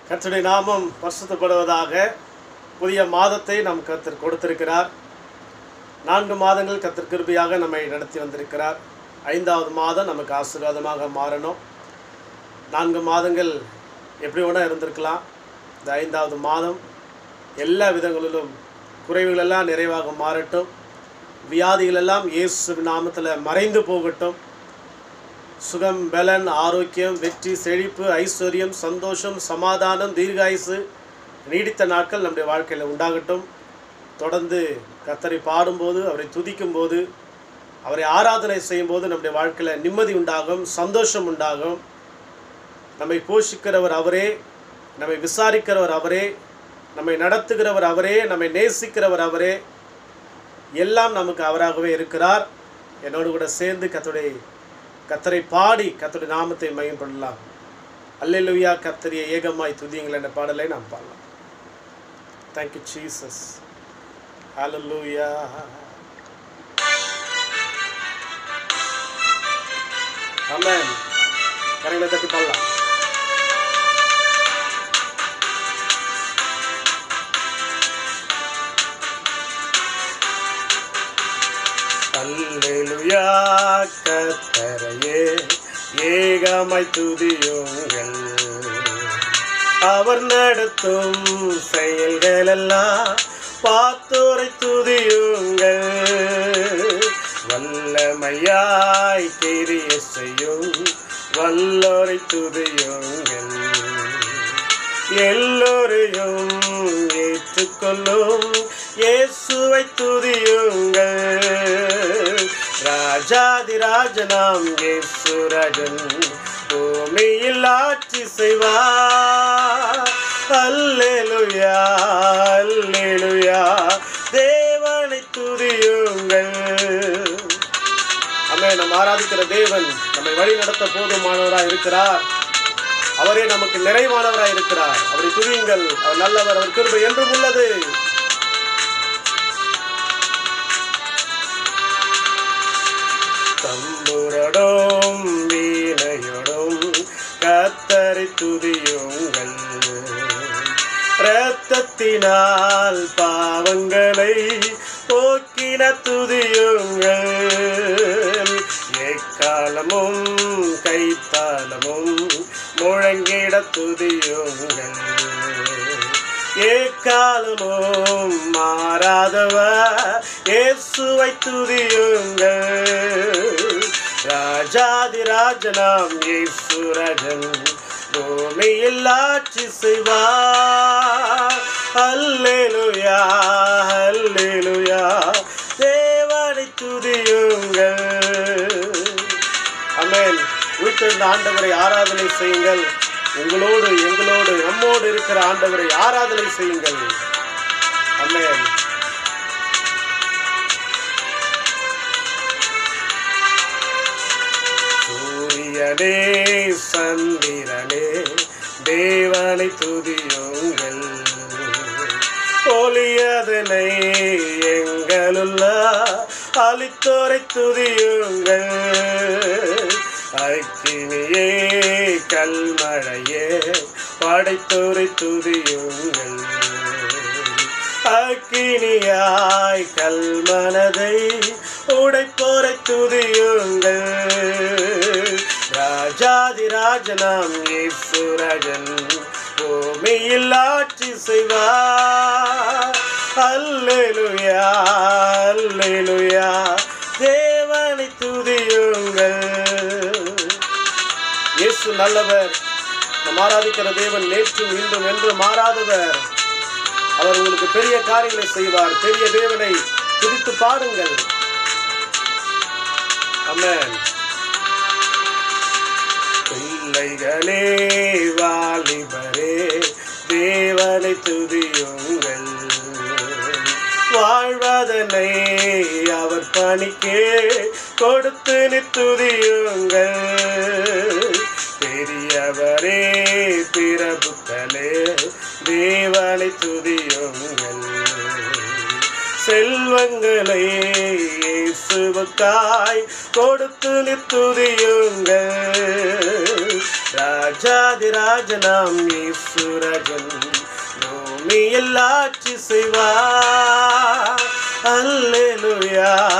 கர்த்தருடைய நாமம் பரிசுத்தப்படுவதாக புதிய மாதத்தை நம் கர்த்தர் கொடுத்திருக்கிறார் நான்கு மாதங்கள் கர்த்தர் கிருபையாக நம்மை நடத்தி வந்திருக்கிறார் ஐந்தாவது மாதம் நமக்கு ஆசீர்வாதமாக மாறணும் நான்கு மாதங்கள் எப்படி வேணால் இருந்திருக்கலாம் இந்த ஐந்தாவது மாதம் எல்லா விதங்களிலும் குறைவுகளெல்லாம் நிறைவாக மாறட்டும் வியாதிகளெல்லாம் இயேசு நாமத்தில் மறைந்து போகட்டும் சுகம் பலன் ஆரோக்கியம் வெற்றி செழிப்பு ஐஸ்வர்யம் சந்தோஷம் சமாதானம் தீர்காயுசு நீடித்த நாட்கள் நம்முடைய வாழ்க்கையில் உண்டாகட்டும் தொடர்ந்து கத்தரை பாடும்போது அவரை துதிக்கும்போது அவரை ஆராதனை செய்யும்போது நம்முடைய வாழ்க்கையில் நிம்மதி உண்டாகும் சந்தோஷம் உண்டாகும் நம்மை போஷிக்கிறவர் அவரே நம்மை விசாரிக்கிறவர் அவரே நம்மை நடத்துகிறவர் அவரே நம்மை நேசிக்கிறவர் அவரே எல்லாம் நமக்கு அவராகவே இருக்கிறார் என்னோடு கூட சேர்ந்து கத்தருடைய கத்தரை பாடி கத்தருடைய நாமத்தை மையப்படலாம் அல்லேலூயா கத்தரிய ஏகமாய் துதியுங்கள் என்ற பாடலை நாம் பாடலாம் தேங்க்யூ ஜீசஸ் ஹalleluya ஆமென் கரங்களை தட்டி பாடலாம் அல்லேலுயா கத்தரையே ஏகமாய் துதியுங்கள் அவர் நடத்தும் செயல்களெல்லாம் பார்த்தோரை துதியுங்கள் வல்லமையாய் கிரிய செய்யும் வல்லோரை துதியுங்கள் எல்லோரையும் ஏற்றுக்கொள்ளும் இயேசுவை துதியுங்கள் ராஜாதிராஜனாம் இயேசுராஜன் பூமியில் ஆட்சி செய்வார் அல்லேலுயா அல்லேலுயா தேவனை துதியுங்கள் அம்மே நம்ம ஆராதிக்கிற தேவன் நம்மை வழி நடத்த போதுமானவராய் இருக்கிறார் அவரே நமக்கு நிறைவானவராய் இருக்கிறார் அவரை துதியுங்கள் அவர் நல்லவர் அவர் கிருபை என்றும் உள்ளது தம்புரடும் வீணையோடும் கத்தரை துதியுங்கள் இரத்தத்தினால் பாவங்களை போக்கின துதியுங்கள் எக்காலமும் கைத்தாளமும் முழங்கிட துதியுங்கள் ஏக்காலமும் மாறாதவர் இயேசுவை துதியுங்கள் ராஜாதிராஜனாம் இயேசுரஜன் பூமியில் ஆட்சி செய்வார் அல்லேலுயா அல்லேலுயா தேவனை துதியுங்கள் அமேன் உயிர்த்தெழுந்த ஆண்டவரை ஆராதனை செய்யுங்கள் உங்களோடு எங்களோடு நம்மோடு இருக்கிற ஆண்டவரை ஆராதனை செய்யுங்கள் அமேன் சூரியனே சந்திரனே தேவனை துதியுங்கள் ஒளியதனை எங்களுள்ள அளித்தோரை துதியுங்கள் அக்கினியே கல்மழையே படைத்தோரை துதியுங்கள் அக்கினியாய் கல்மனதை உடைப்போரை துதியுங்கள் ராஜாதிராஜனாம் ஈஸ்வரஜன் பூமியில் ஆட்சி செய்வார் அல்லேலுயா அல்லேலுயா தேவனை துதியுங்கள் இயேசு நல்லவர் நம் ஆராதிக்கிற தேவன் நேற்றும் இன்றும் என்று மாறாதவர் அவர் உங்களுக்கு பெரிய காரியங்களை செய்வார் பெரிய தேவனை துதித்து பாடுங்கள் அமேன் பிள்ளைகளே வாலிபரே தேவனை துதியுங்கள் வாழ்வதனை அவர் பணிக்கே கொடுத்து நித்துதியுங்கள் பெரியவரே பிரபுக்களே தேவனை துதியுங்கள் செல்வங்களை இயேசுவுக்காய் கொடுத்து நித்துதியுங்கள் ராஜாதிராஜனாம் ஈசுராஜன் பூமியில் ஆட்சி செய்வார் அல்லேலுயா